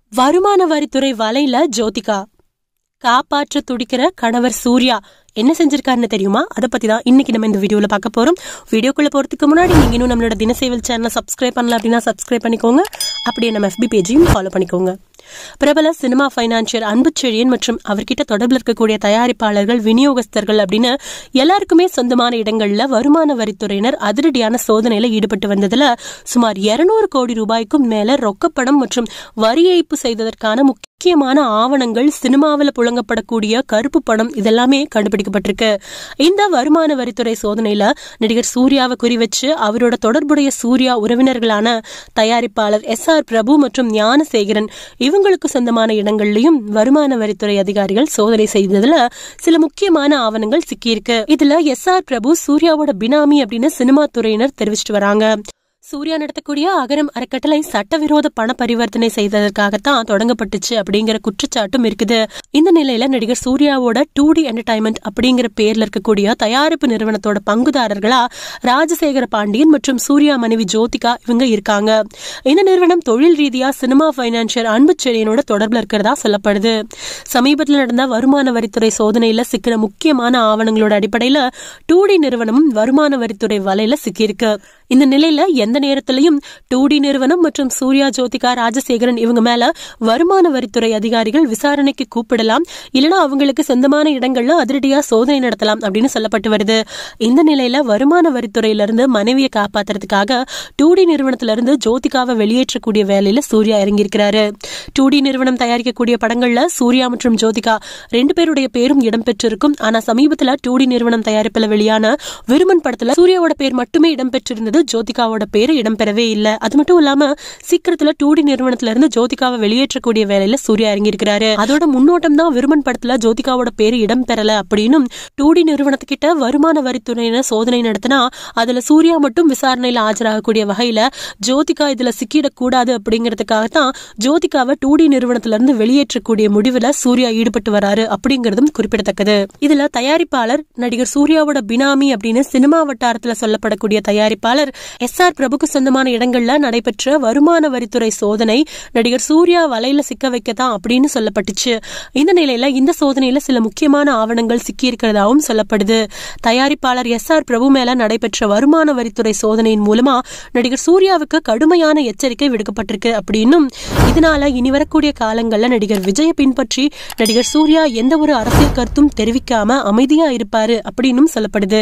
வருமான வரித்துறை வலையில ஜோதிகா காப்பாற்ற துடிக்கிற கணவர் சூர்யா என்ன செஞ்சிருக்காருன்னு தெரியுமா அதை பத்தி தான் இன்னைக்கு நம்ம இந்த வீடியோல பார்க்க போறோம் வீடியோக்குள்ள போறதுக்கு முன்னாடி நீங்க இன்னும் நம்மளோட தினசேவல் சேனலை சப்ஸ்கிரைப் பண்ணல அப்படின்னா சப்ஸ்கிரைப் பண்ணிக்கோங்க அப்படியே நம்ம FB பேஜையும் ஃபாலோ பண்ணிக்கோங்க பிரபல சினிமா ஃபைனான்சியர் அன்புச்செழியன் மற்றும் அவர்கிட்ட தொடர்பில் இருக்கக்கூடிய தயாரிப்பாளர்கள் விநியோகஸ்தர்கள் அப்படின்னு எல்லாருக்குமே சொந்தமான இடங்கள்ல வருமான வரித்துறையினர் அதிரடியான சோதனையில ஈடுபட்டு வந்ததுல சுமார் 200 கோடி ரூபாய்க்கும் மேல ரொக்கப்பணம் மற்றும் வரி ஏய்ப்பு செய்ததற்கான முக்கியமான ஆவணங்கள் சினிமாவில் புழங்கப்படக்கூடிய கருப்பு பணம் இதெல்லாமே கண்டுபிடிக்கப்பட்டிருக்கு இந்த வருமான வரித்துறை சோதனையில நடிகர் சூர்யாவை குறி வச்சு அவரோட தொடர்புடைய சூர்யா உறவினர்களான தயாரிப்பாளர் எஸ் ஆர் பிரபு மற்றும் ஞானசேகரன் இவங்களுக்கு சொந்தமான இடங்கள்லயும் வருமான வரித்துறை அதிகாரிகள் சோதனை செய்ததுல சில முக்கியமான ஆவணங்கள் சிக்கியிருக்கு இதுல எஸ் ஆர் பிரபு சூர்யாவோட பினாமி அப்படின்னு சினிமா துறையினர் தெரிவிச்சிட்டு வராங்க சூர்யா நடத்தக்கூடிய அகரம் அறக்கட்டளை சட்டவிரோத பண பரிவர்த்தனை செய்ததற்காகத்தான் தொடங்கப்பட்டுச்சு அப்படிங்கிற குற்றச்சாட்டும் இருக்குது இந்த நிலையில நடிகர் சூர்யாவோட டூ டி என்டர்டைன்மெண்ட் அப்படிங்கிற பேர்ல இருக்கக்கூடிய தயாரிப்பு நிறுவனத்தோட பங்குதாரர்களா ராஜசேகர பாண்டியன் மற்றும் சூர்யா மனைவி ஜோதிகா இவங்க இருக்காங்க இந்த நிறுவனம் தொழில் ரீதியா சினிமா பைனான்சியர் அன்பு செழியனோட தொடர்புல இருக்கிறதா சொல்லப்படுது சமீபத்தில் நடந்த வருமான வரித்துறை சோதனையில சிக்கிற முக்கியமான ஆவணங்களோட அடிப்படையில டூ டி நிறுவனமும் வருமான வரித்துறை வலையில சிக்கியிருக்கு இந்த நிலையில எந்த நேரத்திலையும் டூ டி நிறுவனம் மற்றும் சூர்யா ஜோதிகா ராஜசேகரன் இவங்க மேல வருமான வரித்துறை அதிகாரிகள் விசாரணைக்கு கூப்பிடலாம் இல்லனா அவங்களுக்கு சொந்தமான இடங்கள்ல அதிரடியா சோதனை நடத்தலாம் அப்படின்னு சொல்லப்பட்டு வருது இந்த நிலையில வருமான வரித்துறையில இருந்து மனைவியை காப்பாத்துறதுக்காக டூ டி நிறுவனத்துல இருந்து ஜோதிகாவை வெளியேற்றக்கூடிய வேலையில சூர்யா இறங்கியிருக்கிறாரு டூ டி நிறுவனம் தயாரிக்கக்கூடிய படங்கள்ல சூர்யா மற்றும் ஜோதிகா ரெண்டு பேருடைய பேரும் இடம்பெற்றிருக்கும் ஆனா சமீபத்துல டூ டி நிறுவனம் தயாரிப்புல வெளியான விருமன் படத்துல சூர்யாவோட பேர் மட்டுமே இடம்பெற்றிருந்தது ஜோதிகாவோட பேரு இடம்பெறவே இல்லை அது மட்டும் இல்லாம சீக்கிரத்துல டூ டி நிறுவனத்துல இருந்து ஜோதிகாவை வெளியேற்றக்கூடிய வேலையில சூர்யா இறங்கியிருக்கிறாரு அதோட முன்னோட்டம் தான் விருமன் படத்துல ஜோதிகாவோட பேரு இடம்பெறல அப்படின்னும் டூ டி நிறுவனத்துக்கிட்ட வருமான வரித்துறையினர் சோதனை நடத்தினா அதுல சூர்யா மட்டும் விசாரணையில ஆஜராகக்கூடிய வகையில ஜோதிகா இதுல சிக்கிடக்கூடாது அப்படிங்கறதுக்காகத்தான் ஜோதிகாவை டூ டி நிறுவனத்துல இருந்து வெளியேற்றக்கூடிய முடிவுல சூர்யா ஈடுபட்டு வராரு அப்படிங்கறதும் குறிப்பிடத்தக்கது இதுல தயாரிப்பாளர் நடிகர் சூர்யாவோட பினாமி அப்படின்னு சினிமா வட்டாரத்துல சொல்லப்படக்கூடிய தயாரிப்பாளர் எஸ் ஆர் பிரபுக்கு சொந்தமான இடங்கள்ல நடைபெற்ற வருமான வரித்துறை சோதனை நடிகர் சூர்யா வலையில சிக்க வைக்கத்தான் அப்படின்னு சொல்லப்பட்டுச்சு இந்த நிலையில இந்த சோதனையில சில முக்கியமான ஆவணங்கள் சிக்கி இருக்கிறதாவும் சொல்லப்படுது தயாரிப்பாளர் எஸ் ஆர் பிரபு மேல நடைபெற்ற வருமான வரித்துறை சோதனையின் மூலமா நடிகர் சூர்யாவுக்கு கடுமையான எச்சரிக்கை விடுக்கப்பட்டிருக்கு அப்படின்னும் இதனால இனி வரக்கூடிய காலங்கள்ல நடிகர் விஜயை பின்பற்றி நடிகர் சூர்யா எந்த ஒரு அரசியல் கருத்தும் தெரிவிக்காம அமைதியா இருப்பாரு அப்படின்னும் சொல்லப்படுது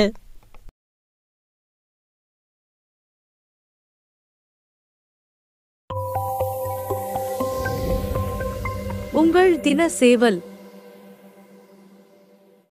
உங்கள் தின சேவல்